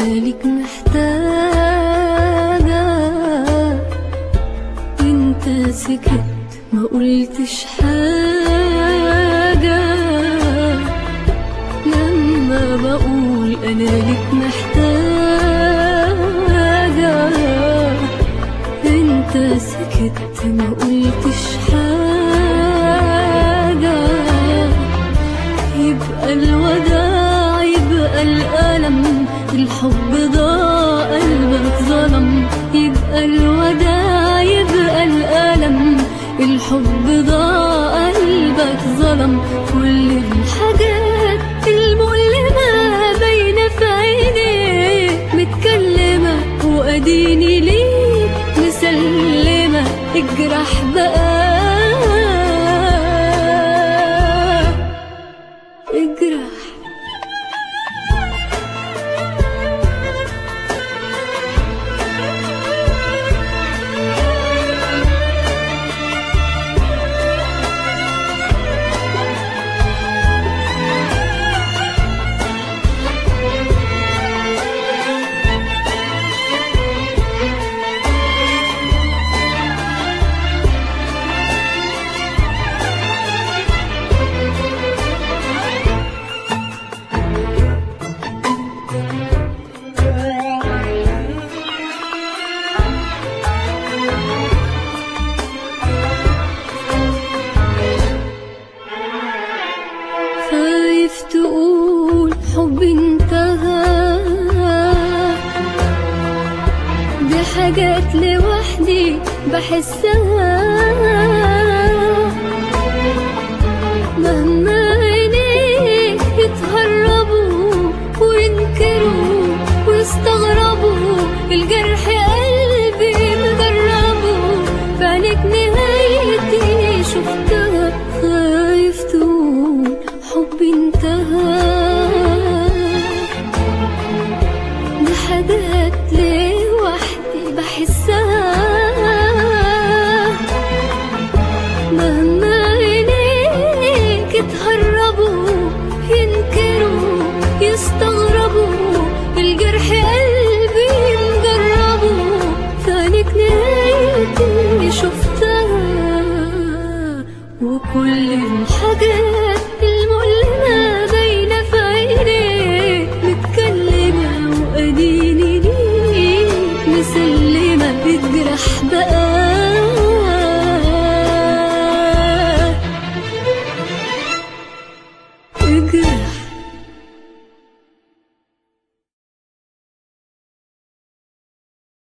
ليك محتاجة انت سكت ما قلتش حاجة لما بقول انا ليك محتاجة انت سكت ما قلتش حاجة يبقى الوداع يبقى الألم الحب ضاع قلبك ظلم يبقى الوداع يبقى الألم الحب ضاع قلبك ظلم كل الحاجات المؤلمة باينة في عينيك متكلمة وأديني ليك مسلمة اجرح بقى اجرح خايف تقول حبي انتهى دي حاجات لوحدي بحسها مهما عينيك يتهربوا وينكروا ويستغربوا الجرح قلبي مجربه فعليك نهايتي شفتها خايف تقول حبي انتهى دي حاجات لوحدي بحسها مهما عينيك يتهربوا ينكروا يستغربوا الجرح قلبي مجربه فانك نهايتي شفتها وكل الحاجات المؤلمة باينة في عينيك متكلمة وأديني ليك مسلمة بتجرح بقى